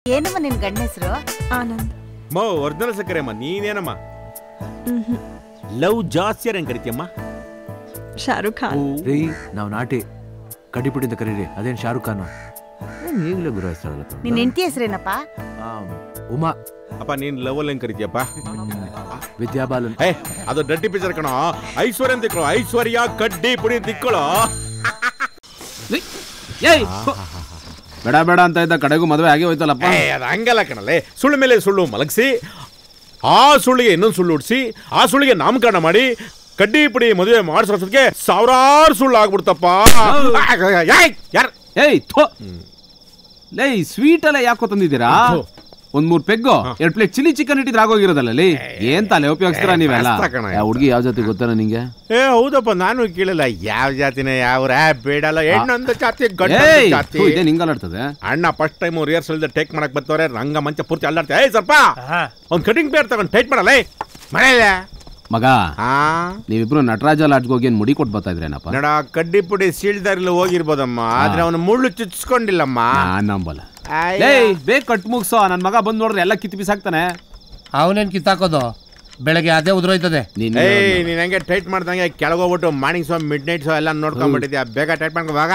ಏನಮ್ಮ ನಿನ್ ಗಂಡ ಹೆಸರು ಆನಂದ್ ಮೋ ಒರಿಜಿನಲ್ ಸಕ್ಕರೆ ಅಮ್ಮ ನೀನೇನಮ್ಮ ಲವ್ ಜಾಸ್ತಿ ಹೆಂಗ್ ಕರಿತೀಯಮ್ಮ ಶಾರುಖ್ ಖಾನ್ ರೀ ನಾವು ನಾಟಿ ಕಡಿಪಿಡಿಂದ ಕರೀರಿ ಅದೇನು ಶಾರುಖ್ ಖಾನ್ ಈಗಲೇ ಗುರಾಯಿಸ್ತಾಳಲ್ಲ ನಿನ್ ಹೆಂಡತಿ ಹೆಸರೇನಪ್ಪ ಉಮಾ ಅಪ್ಪ ನೀನ್ ಲವ್ ಅಲ್ಲಿ ಹೆಂಗ್ ಕರಿತೀಯಪ್ಪ ವಿದ್ಯಾಬಾಲನ್ ಏ ಅದು ಡಡ್ಡಿ ಪಿಕ್ಚರ್ ಕಣೋ ಐಶ್ವರ್ಯ ಅಂತ ತಿಕ್ಕೊಳ್ಳೋ ಐಶ್ವರ್ಯ ಕಡ್ಡಿ ಪುಡಿ ತಿಕ್ಕೊಳ್ಳೋ ಏಯ್ ಬೇಡ ಬೇಡ ಅಂತ ಇದ್ದ ಕಡೆಗೂ ಮದುವೆ ಆಗಿ ಹೋಯ್ತಲ್ಲಪ್ಪ ಏ ಅದು ಹಂಗಲ್ಲ ಕಣಲೆ ಸುಳ್ಳು ಮೇಲೆ ಸುಳ್ಳು ಮಲಗಿಸಿ ಆ ಸುಳ್ಳಿಗೆ ಇನ್ನೊಂದು ಸುಳ್ಳು ಹುಡ್ಸಿ ಆ ಸುಳ್ಳಿಗೆ ನಾಮಕರಣ ಮಾಡಿ ಕಡ್ಡಿ ಪುಡಿ ಮದುವೆ ಮಾಡಿಸೋದಕ್ಕೆ ಸಾವಿರಾರು ಸುಳ್ಳು ಆಗ್ಬಿಡ್ತಪ್ಪ ಯಾರ್ ಏಯ್ ಥೋ ಲೇ ಸ್ವೀಟ್ ಎಲ್ಲ ಯಾಕೋ ತಂದಿದ್ದೀರಾ ಥು. ಒಂದ್ ಮೂರ್ ಪೆಗ್ಗು ಎರಡ್ ಪ್ಲೇಟ್ ಚಿಲ್ಲಿ ಚಿಕನ್ ಇಟ್ಟಿದ್ರೆ ಆಗೋಗಿರೋದಲ್ಲ ಲೇ ಏನ್ ತಲೆ ಉಪಯೋಗಿಸ್ತೀರಾ ಏ, ನೀವೆಲ್ಲ ಮಸ್ತ್ ಕಣ ಇದು. ಹುಡುಗಿ ಯಾವ ಜೊತೆ ಗೊತ್ತಾನ ನಿಂಗೆ ಏ ಹೌದಪ್ಪ ನಾನು ಕೇಳಿಲ್ಲ ಯಾವ ಜಾತಿನೇ ಯಾವ ರೇ ಬೇಡಲ್ಲ ಹೆಣ್ಣೊಂದು ಜಾತಿ ಗಂಡ ಏಯ್ ಜಾತಿ ಥು, ಇದೇನ್ ಹಿಂಗಲ್ಲಾಡ್ತದೆ ಅಣ್ಣ ಫಸ್ಟ್ ಟೈಮ್ ರಿಹರ್ಸಲ್ ಟೇಕ್ ಮಾಡಕ್ ಬರ್ತಾವ್ರೆ ರಂಗ ಮಂಚ ಪೂರ್ತಿ ಅಲ್ಲಾಡ್ತಾ ಏಯ್ ಸ್ವಲ್ಪ ಒಂದ್ ಕಟಿಂಗ್ ಪೇರ್ ತಗೊಂಡ್ ಟೈಟ್ ಮಾಡಲ್ಲ ಏಯ್ ಮನೆಯಲ್ಲ ಮಗ ಹಾ ನೀವಿಬ್ರು ನಟರಾಜ ಲಾಡ್ಜ್ಗೆ ಹೋಗಿ ಏನ್ ಮುಡಿ ಕೊಟ್ಟು ಬರ್ತಾ ಇದ್ರೇನಪ್ಪ ನೋಡ ಕಡ್ಡಿ ಪುಡಿ ಸೀಳ್ದಾರಿಲ್ಲ ಹೋಗಿರ್ಬೋದಮ್ಮ ಆದ್ರೆ ಅವನು ಮುಳ್ಳು ಚುಚ್ಕೊಂಡಿಲ್ಲಮ್ಮ ನಾನ್ ನಂಬಲ್ಲ ಅಯ್ಯ. ಏಯ್ ಬೇಗ ಕಟ್ ಮುಗ್ಸೋ ನನ್ ಮಗ ಬಂದ್ ನೋಡ್ರಿ ಎಲ್ಲ ಕಿತ್ತು ಬಿಸಾಕ್ತಾನೆ ಅವನೇನ್ ಕಿತ್ತಾಕೋದು ಬೆಳಗ್ಗೆ ಅದೇ ಉದುರೋಯ್ತದೆ ನೀನ್ ಏಯ್ ನೀನ್ ಹಂಗೆ ಟೈಟ್ ಮಾಡ್ದಂಗೆ ಕೆಳಗೆ ಹೋಗ್ಬಿಟ್ಟು morning show midnight show ಎಲ್ಲ ನೋಡ್ಕೊಂಡ್ಬಿಟ್ಟಿದ್ಯಾ ಬೇಗ ಟೈಟ್ ಮಾಡ್ಕೊ ಹೋಗ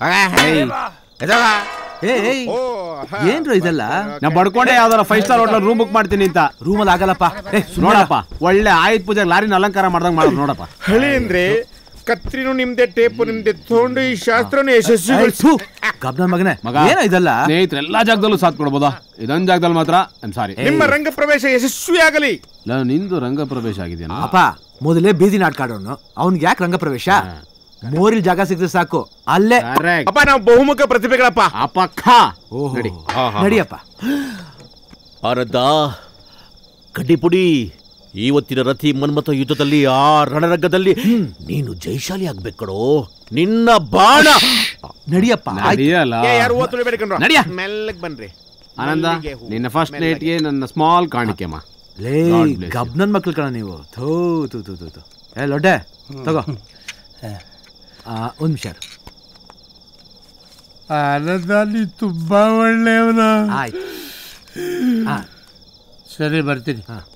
ಓ ಏನ್ರು ಇದೆಲ್ಲ ನಾ ಬಡ್ಕೊಂಡೆ ಯಾವ್ದಾರ five star hotel room book ಮಾಡ್ತೀನಿ ಅಂತ ರೂಮಲ್ಲಿ ಆಗಲ್ಲಪ್ಪ ಏ ನೋಡಪ್ಪ ಒಳ್ಳೆ ಆಯುಧ ಪೂಜೆಗೆ ಲಾರಿನ ಅಲಂಕಾರ ಮಾಡ್ದಂಗ್ ಮಾಡೋದು ನೋಡಪ್ಪ ಹಳಿ ಅಂದ್ರೆ ಕತ್ರಿನೂ ನಿಮ್ದೆ ಟೇಪು ನಿಮ್ದೆ ತಗೊಂಡು ಈ ಶಾಸ್ತ್ರನ ಯಶಸ್ವಿ ಗಬ್ನ ಮಗನೇ ಮಗ. ಏನೋ ಇದೆಲ್ಲ ಸ್ನೇಹಿತರೆ ಎಲ್ಲಾ ಜಾಗದಲ್ಲೂ ಸಾಥ್ ಕೊಡ್ಬೋದಾ ಇದೊಂದ್ ಜಾಗದಲ್ಲಿ ಮಾತ್ರ ಐಮ್ ಸಾರಿ ನಿಮ್ಮ ರಂಗ ಪ್ರವೇಶ ಯಶಸ್ವಿ ಆಗಲಿ ನಿಂದು ರಂಗ ಪ್ರವೇಶ ಆಗಿದೆಯಾ ಅಪ್ಪ ಮೊದಲೇ ಬೀದಿ ನಾಟಕ ಆಡೋನು ಅವ್ನಿಗೆ ಯಾಕೆ ರಂಗ ಪ್ರವೇಶ ಮೋರಿಲ್ ಜಾಗ ಸಿಕ್ಕಿದ್ರೆ ಸಾಕು ಅಲ್ಲೇ Correct. ಅಪ್ಪ ನಾವು ಬಹುಮುಖ ಪ್ರತಿಭೆಗಳಪ್ಪ ಅಪಕ್ಕ ಓಹೋ ನಡಿ. ನಡಿಯಪ್ಪ ಆನಂದ ಕಡ್ಡಿಪುಡಿ ಇವತ್ತಿನ ರಥಿ ಮನ್ಮಥ ಯುದ್ಧದಲ್ಲಿ ಆ ರಣರಂಗದಲ್ಲಿ ನೀನು ಜೈಶಾಲಿ ಆಗ್ಬೇಕು ಕಣೋ ನಿನ್ನ ಬಾಣ ನಡಿಯಪ್ಪ ಆಯ್ತು. ನಡಿಯಲ್ಲ ಏ, ಯಾರು ಓದ್ ತುಳಿಬೇಡ್ಕಂಡ್ರು ನಡಿಯ. ಮೆಲ್ಲಗ್ ಬನ್ರಿ ಆನಂದ ಮೆಲ್ಲಗೆ ಹೋಗು. ನಿನ್ನ ಫಸ್ಟ್ ಮೆಲ್ಲಗೆ. ನೈಟ್ಗೆ ನನ್ನ ಸ್ಮಾಲ್ ಕಾಣಿಕೆಮ್ಮ ಲೇ God bless you. ಗಬ್ನನ್ ಮಕ್ಳು ಕಣ ನೀವು ಥೂ ಥೂ ಥೂ ಥೂ ಥೂ ಏ ಲೊಡ್ಡೆ ತಗೋ ಆ, ಒಂದ್ ನಿಮಿಷ ಆನಂದ ನೀ ತುಂಬಾ ಒಳ್ಳೆಯವನ ಆಯ್ತು ಆ, ಸರಿ ಬರ್ತೀನಿ ಹಾ.